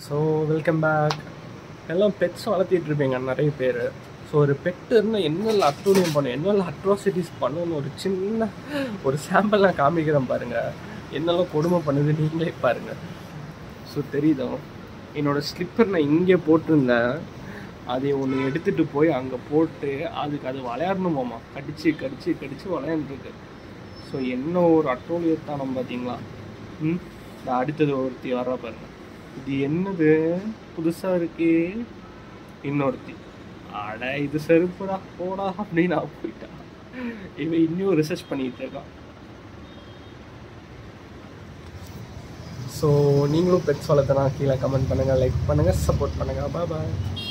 so welcome back எல்லாம் pets வளர்த்திட்டு இருப்பீங்க நிறைய பேர் ஸோ ஒரு பெட் இருந்தால் என்னெல்லாம் அட்டூழியம் பண்ணும் என்னெல்லாம் அட்ராசிட்டிஸ் பண்ணணும்னு ஒரு சின்ன ஒரு சாம்பிள் நான் காமிக்கிறேன் பாருங்கள் என்னெல்லாம் கொடுமை பண்ணுது நீங்களே பாருங்கள் ஸோ தெரியுதா என்னோடய ஸ்லிப்பர் நான் இங்கே போட்டிருந்தேன் அதை ஒன்று எடுத்துகிட்டு போய் அங்கே போட்டு அதுக்கு அது விளையாடணுமாம்மா கடிச்சு கடிச்சு கடிச்சு விளையாண்டுருக்கு ஸோ என்ன ஒரு அட்டோலியத்தானம் பார்த்தீங்களா ம் இந்த அடுத்தது ஒருத்தி வர்றா பாருங்க இது என்னது புதுசாக இருக்கு இன்னொருத்தி அட இது செருப்புடா போடா அப்படின்னு நான் போயிட்டான் இவன் இன்னும் ரிசர்ச் பண்ணிட்டு இருக்கான் ஸோ நீங்களும் பெட்ஸ் வளர்த்தனா கீழே கமெண்ட் பண்ணுங்கள் லைக் பண்ணுங்கள் சப்போர்ட் பண்ணுங்கள் பாய் பாய்